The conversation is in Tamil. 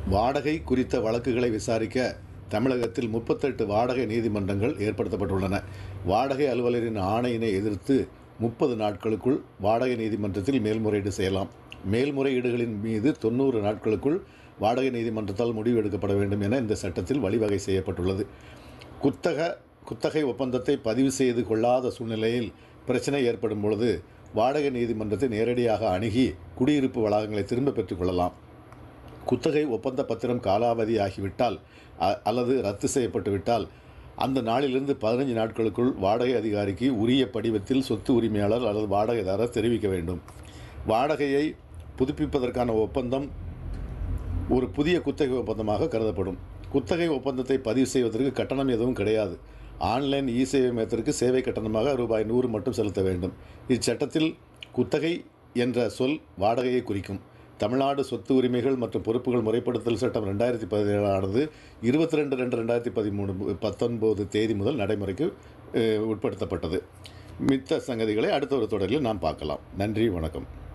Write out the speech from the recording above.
வாடகை குறித்த வழக்குகளை விசாரிக்க தமிழகத்தில் முப்பத்தெட்டு வாடகை நீதிமன்றங்கள் ஏற்படுத்தப்பட்டுள்ளன வாடகை அலுவலரின் ஆணையினை எதிர்த்து முப்பது நாட்களுக்குள் வாடகை நீதிமன்றத்தில் மேல்முறையீடு செய்யலாம் மேல்முறையீடுகளின் மீது தொண்ணூறு நாட்களுக்குள் வாடகை நீதிமன்றத்தால் முடிவு எடுக்கப்பட வேண்டும் என இந்த சட்டத்தில் வழிவகை செய்யப்பட்டுள்ளது குத்தக குத்தகை ஒப்பந்தத்தை பதிவு செய்து கொள்ளாத சூழ்நிலையில் பிரச்சனை ஏற்படும் பொழுது வாடகை நீதிமன்றத்தை நேரடியாக அணுகி குடியிருப்பு வளாகங்களை திரும்ப பெற்றுக்கொள்ளலாம் குத்தகை ஒப்பந்த பத்திரம் காலாவதி ஆகிவிட்டால் அ- அல்லது ரத்து செய்யப்பட்டு விட்டால் அந்த நாளிலிருந்து பதினஞ்சு நாட்களுக்குள் வாடகை அதிகாரிக்கு உரிய படிவத்தில் சொத்து உரிமையாளர் அல்லது வாடகைதாரர் தெரிவிக்க வேண்டும் வாடகையை புதுப்பிப்பதற்கான ஒப்பந்தம் ஒரு புதிய குத்தகை ஒப்பந்தமாக கருதப்படும் குத்தகை ஒப்பந்தத்தை பதிவு செய்வதற்கு கட்டணம் எதுவும் கிடையாது ஆன்லைன் இ சேவை மையத்திற்கு சேவை கட்டணமாக ரூபாய் நூறு மட்டும் செலுத்த வேண்டும் இச்சட்டத்தில் குத்தகை என்ற சொல் வாடகையை குறிக்கும் தமிழ்நாடு சொத்து உரிமைகள் மற்றும் பொறுப்புகள் முறைப்படுத்தல் சட்டம் ரெண்டாயிரத்தி பதினேழானது இருபத்தி ரெண்டு ரெண்டு ரெண்டாயிரத்தி பதிமூணு பத்தொன்பது தேதி முதல் நடைமுறைக்கு அஹ், உட்படுத்தப்பட்டது மித்த சங்கதிகளை அடுத்த ஒரு தொடரில் நாம் பார்க்கலாம் நன்றி வணக்கம்